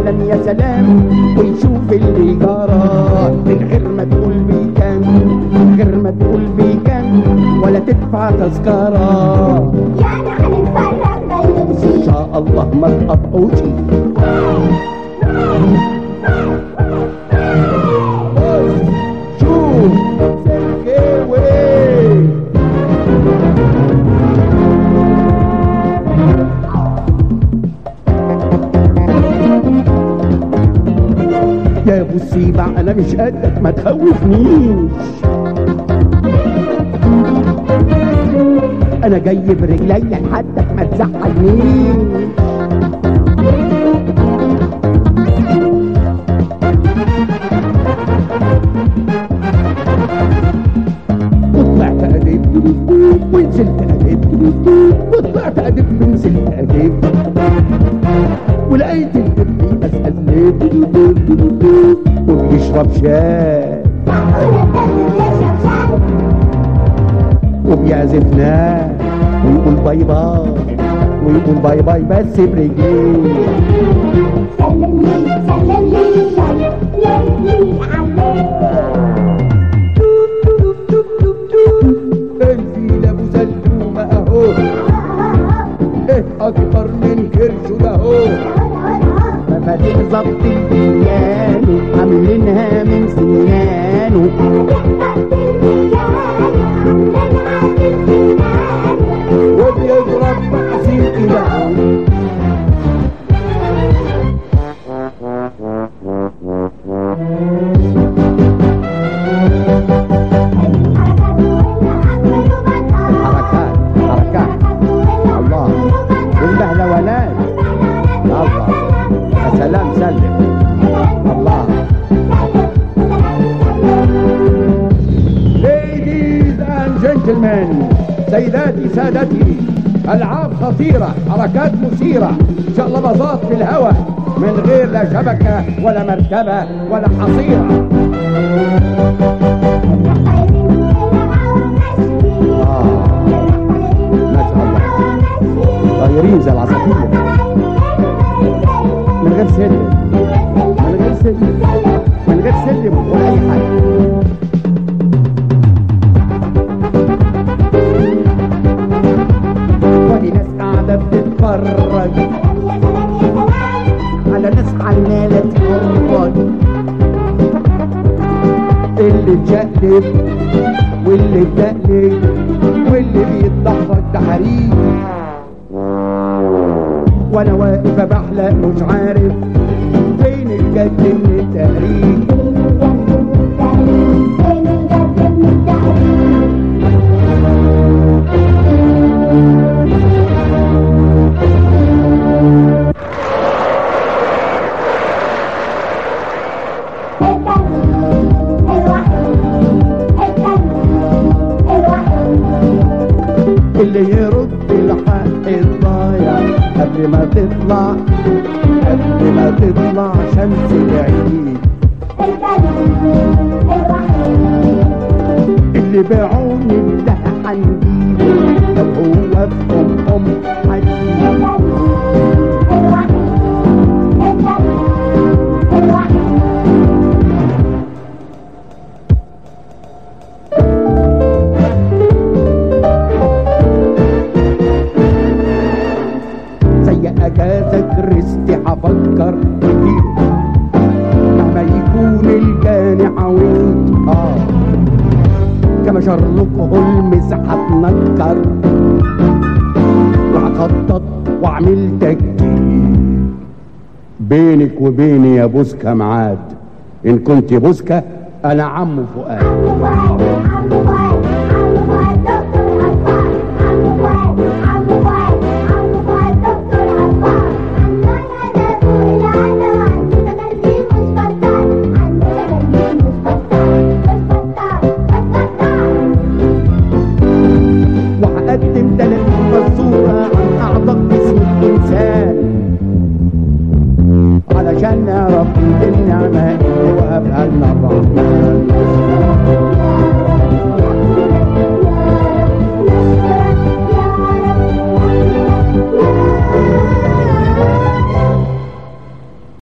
فعلا يا سلام ويشوف اللي جرى من غير ما تقول بكام من غير ما تقول بكام ولا تدفع تذكرة يعني هنتفرج ما إن يمشي شاء الله ما تقطعوش بص شوف سلكاوي يا ابو السيبع انا مش قدك ما تخوفنيش انا جاي برجلي لحدك ما تزعلنيش وطلعت ادب ونزلت ادب وطلعت ادب ونزلت ادب ولقيت الدب اسال ليه وبيشرب شاي وبيعزف ناس ويقول باي باي ويقول باي باي بس برجليه سلم لي سلم لي سلم لي عليه الفيل ابو زلومه اهو ايه اكبر من كرشه ده اهو مفاتيح ظبط البيانو عاملينها من سنانه وبيضرب بعصير كده حركات حركات الله والبهلوانات الله يا سلام سلم الله Ladies and gentlemen سيداتي سادتي ألعاب خطيرة حركات مثيرة شقلباظات في الهواء من غير لا شبكة ولا مركبة ولا حصيرة ما شاء الله طايرين زي العصافير من غير سلم من غير سلم من غير سلم ولا أي حاجة ودي ناس قاعدة بتتفرج على ناس عمالة تتفرج اللي اتشقلب واللي اتدقلب واللي بيتضحك ده حريق وانا واقف بحلق مش عارف فين الجد من التهريج اللي يرد الحق الضايع قبل ما تطلع قبل ما تطلع شمس العيد اللي بعون الله هنجيبه لو هو في ام ام حديد زي اجازة كريستي هفكر كتير مهما يكون الجاني عويض اه كما شارلوك هولمز هتنكر وهخطط واعمل تكتيك بينك وبيني يا بوسكا معاد ان كنت بوسكا انا عمو فؤاد وهقدم تلاتين فزورة عن أعضاء جسم الإنسان علشان نعرف النعمة اللي وهبها لنا الرحمن